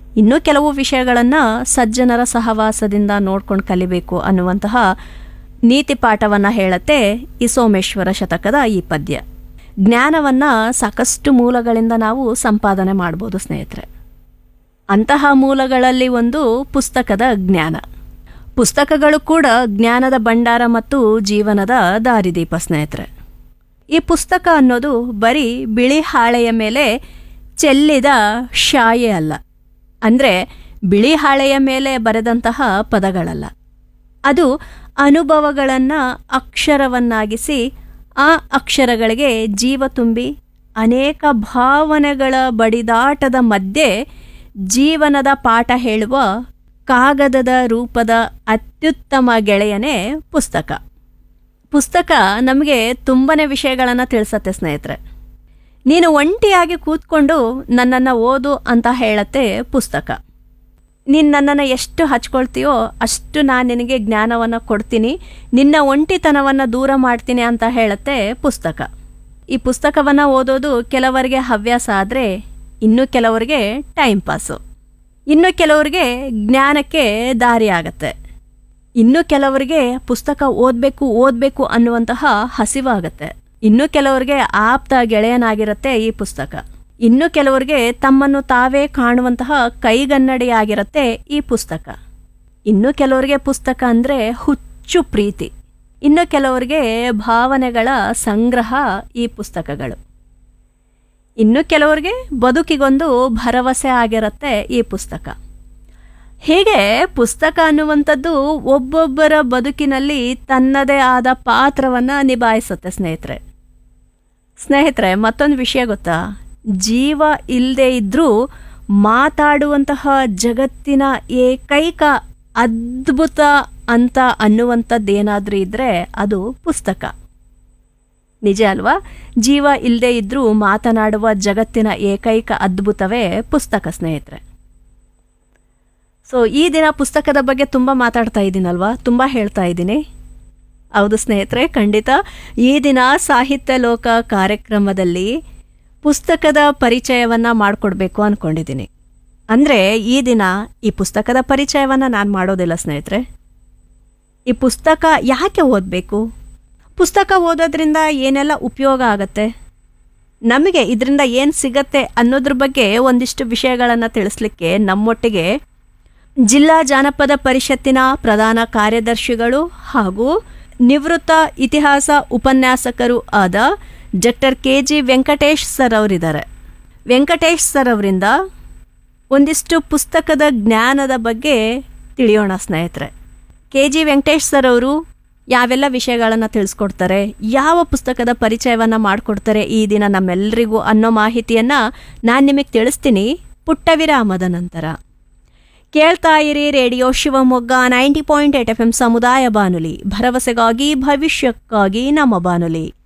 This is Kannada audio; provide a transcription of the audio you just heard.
ಇನ್ನೂ ಕೆಲವು ವಿಷಯಗಳನ್ನು ಸಜ್ಜನರ ಸಹವಾಸದಿಂದ ನೋಡ್ಕೊಂಡು ಕಲಿಬೇಕು ಅನ್ನುವಂತಹ ನೀತಿ ಪಾಠವನ್ನು ಹೇಳತ್ತೆ ಈ ಸೋಮೇಶ್ವರ ಶತಕದ ಈ ಪದ್ಯ ಜ್ಞಾನವನ್ನು ಸಾಕಷ್ಟು ಮೂಲಗಳಿಂದ ನಾವು ಸಂಪಾದನೆ ಮಾಡ್ಬೋದು ಸ್ನೇಹಿತರೆ ಅಂತಹ ಮೂಲಗಳಲ್ಲಿ ಒಂದು ಪುಸ್ತಕದ ಜ್ಞಾನ ಪುಸ್ತಕಗಳು ಕೂಡ ಜ್ಞಾನದ ಭಂಡಾರ ಮತ್ತು ಜೀವನದ ದಾರಿದೀಪ ಸ್ನೇಹಿತರೆ ಈ ಪುಸ್ತಕ ಅನ್ನೋದು ಬರೀ ಬಿಳಿ ಹಾಳೆಯ ಮೇಲೆ ಚೆಲ್ಲಿದ ಶಾಯೆ ಅಲ್ಲ ಅಂದರೆ ಬಿಳಿ ಹಾಳೆಯ ಮೇಲೆ ಬರೆದಂತಹ ಪದಗಳಲ್ಲ ಅದು ಅನುಭವಗಳನ್ನು ಅಕ್ಷರವನ್ನಾಗಿಸಿ ಆ ಅಕ್ಷರಗಳಿಗೆ ಜೀವ ತುಂಬಿ ಅನೇಕ ಭಾವನೆಗಳ ಬಡಿದಾಟದ ಮಧ್ಯೆ ಜೀವನದ ಪಾಠ ಹೇಳುವ ಕಾಗದದ ರೂಪದ ಅತ್ಯುತ್ತಮ ಗೆಳೆಯನೇ ಪುಸ್ತಕ ಪುಸ್ತಕ ನಮಗೆ ತುಂಬನೇ ವಿಷಯಗಳನ್ನು ತಿಳಿಸತ್ತೆ ಸ್ನೇಹಿತರೆ ನೀನು ಒಂಟಿಯಾಗಿ ಕೂತ್ಕೊಂಡು ನನ್ನನ್ನು ಓದು ಅಂತ ಹೇಳತ್ತೆ ಪುಸ್ತಕ ನೀನು ನನ್ನನ್ನು ಎಷ್ಟು ಹಚ್ಕೊಳ್ತೀಯೋ ಅಷ್ಟು ನಾನು ನಿನಗೆ ಜ್ಞಾನವನ್ನು ಕೊಡ್ತೀನಿ ನಿನ್ನ ಒಂಟಿತನವನ್ನು ದೂರ ಮಾಡ್ತೀನಿ ಅಂತ ಹೇಳುತ್ತೆ ಪುಸ್ತಕ ಈ ಪುಸ್ತಕವನ್ನು ಓದೋದು ಕೆಲವರಿಗೆ ಹವ್ಯಾಸ ಆದರೆ ಇನ್ನು ಕೆಲವರಿಗೆ ಟೈಮ್ ಪಾಸು ಇನ್ನು ಕೆಲವರಿಗೆ ಜ್ಞಾನಕ್ಕೆ ದಾರಿ ಆಗತ್ತೆ ಇನ್ನು ಕೆಲವರಿಗೆ ಪುಸ್ತಕ ಓದಬೇಕು ಓದಬೇಕು ಅನ್ನುವಂತಹ ಹಸಿವಾಗತ್ತೆ ಇನ್ನು ಕೆಲವರಿಗೆ ಆಪ್ತ ಗೆಳೆಯನಾಗಿರುತ್ತೆ ಈ ಪುಸ್ತಕ ಇನ್ನು ಕೆಲವರಿಗೆ ತಮ್ಮನ್ನು ತಾವೇ ಕಾಣುವಂತಹ ಕೈಗನ್ನಡಿಯಾಗಿರುತ್ತೆ ಈ ಪುಸ್ತಕ ಇನ್ನು ಕೆಲವರಿಗೆ ಪುಸ್ತಕ ಅಂದರೆ ಹುಚ್ಚು ಪ್ರೀತಿ ಇನ್ನು ಕೆಲವರಿಗೆ ಭಾವನೆಗಳ ಸಂಗ್ರಹ ಈ ಪುಸ್ತಕಗಳು ಇನ್ನು ಕೆಲವರಿಗೆ ಬದುಕಿಗೊಂದು ಭರವಸೆ ಆಗಿರುತ್ತೆ ಈ ಪುಸ್ತಕ ಹೀಗೆ ಪುಸ್ತಕ ಅನ್ನುವಂಥದ್ದು ಒಬ್ಬೊಬ್ಬರ ಬದುಕಿನಲ್ಲಿ ತನ್ನದೇ ಆದ ಪಾತ್ರವನ್ನು ನಿಭಾಯಿಸುತ್ತೆ ಸ್ನೇಹಿತರೆ ಸ್ನೇಹಿತರೆ ಮತ್ತೊಂದು ವಿಷಯ ಗೊತ್ತಾ ಜೀವ ಇಲ್ಲದೆ ಇದ್ದರೂ ಮಾತಾಡುವಂತಹ ಜಗತ್ತಿನ ಏಕೈಕ ಅದ್ಭುತ ಅಂತ ಅನ್ನುವಂಥದ್ದೇನಾದರೂ ಇದ್ದರೆ ಅದು ಪುಸ್ತಕ ನಿಜ ಅಲ್ವಾ ಜೀವ ಇಲ್ಲದೆ ಇದ್ದರೂ ಮಾತನಾಡುವ ಜಗತ್ತಿನ ಏಕೈಕ ಅದ್ಭುತವೇ ಪುಸ್ತಕ ಸ್ನೇಹಿತರೆ ಸೊ ಈ ದಿನ ಪುಸ್ತಕದ ಬಗ್ಗೆ ತುಂಬ ಮಾತಾಡ್ತಾ ಇದ್ದೀನಲ್ವಾ ತುಂಬ ಹೇಳ್ತಾ ಇದ್ದೀನಿ ಹೌದು ಸ್ನೇಹಿತರೆ ಖಂಡಿತ ಈ ದಿನ ಸಾಹಿತ್ಯ ಲೋಕ ಕಾರ್ಯಕ್ರಮದಲ್ಲಿ ಪುಸ್ತಕದ ಪರಿಚಯವನ್ನು ಮಾಡಿಕೊಡ್ಬೇಕು ಅಂದ್ಕೊಂಡಿದ್ದೀನಿ ಅಂದರೆ ಈ ದಿನ ಈ ಪುಸ್ತಕದ ಪರಿಚಯವನ್ನು ನಾನು ಮಾಡೋದಿಲ್ಲ ಸ್ನೇಹಿತರೆ ಈ ಪುಸ್ತಕ ಯಾಕೆ ಓದಬೇಕು ಪುಸ್ತಕ ಓದೋದ್ರಿಂದ ಏನೆಲ್ಲ ಉಪಯೋಗ ಆಗತ್ತೆ ನಮಗೆ ಇದರಿಂದ ಏನು ಸಿಗತ್ತೆ ಅನ್ನೋದ್ರ ಬಗ್ಗೆ ಒಂದಿಷ್ಟು ವಿಷಯಗಳನ್ನು ತಿಳಿಸ್ಲಿಕ್ಕೆ ನಮ್ಮೊಟ್ಟಿಗೆ ಜಿಲ್ಲಾ ಜಾನಪದ ಪರಿಷತ್ತಿನ ಪ್ರಧಾನ ಕಾರ್ಯದರ್ಶಿಗಳು ಹಾಗೂ ನಿವೃತ್ತ ಇತಿಹಾಸ ಉಪನ್ಯಾಸಕರು ಆದ doctor K G Venkatesh sir ಅವರಿದ್ದಾರೆ ವೆಂಕಟೇಶ್ ಸರ್ ಅವರಿಂದ ಒಂದಿಷ್ಟು ಪುಸ್ತಕದ ಜ್ಞಾನದ ಬಗ್ಗೆ ತಿಳಿಯೋಣ ಸ್ನೇಹಿತರೆ ಕೆ ಜಿ ವೆಂಕಟೇಶ್ ಸರ್ ಅವರು ಯಾವೆಲ್ಲ ವಿಷಯಗಳನ್ನು ತಿಳಿಸ್ಕೊಡ್ತಾರೆ ಯಾವ ಪುಸ್ತಕದ ಪರಿಚಯವನ್ನು ಮಾಡಿಕೊಡ್ತಾರೆ ಈ ದಿನ ನಮ್ಮೆಲ್ಲರಿಗೂ ಅನ್ನೋ ಮಾಹಿತಿಯನ್ನು ನಾನು ನಿಮಗೆ ತಿಳಿಸ್ತೀನಿ ಪುಟ್ಟ ವಿರಾಮದ ನಂತರ ಕೇಳ್ತಾ ಇರಿ radio Shivamogga ninety point eight F M ಸಮುದಾಯ ಬಾನುಲಿ ಭರವಸೆಗಾಗಿ ಭವಿಷ್ಯಕ್ಕಾಗಿ ನಮ್ಮ ಬಾನುಲಿ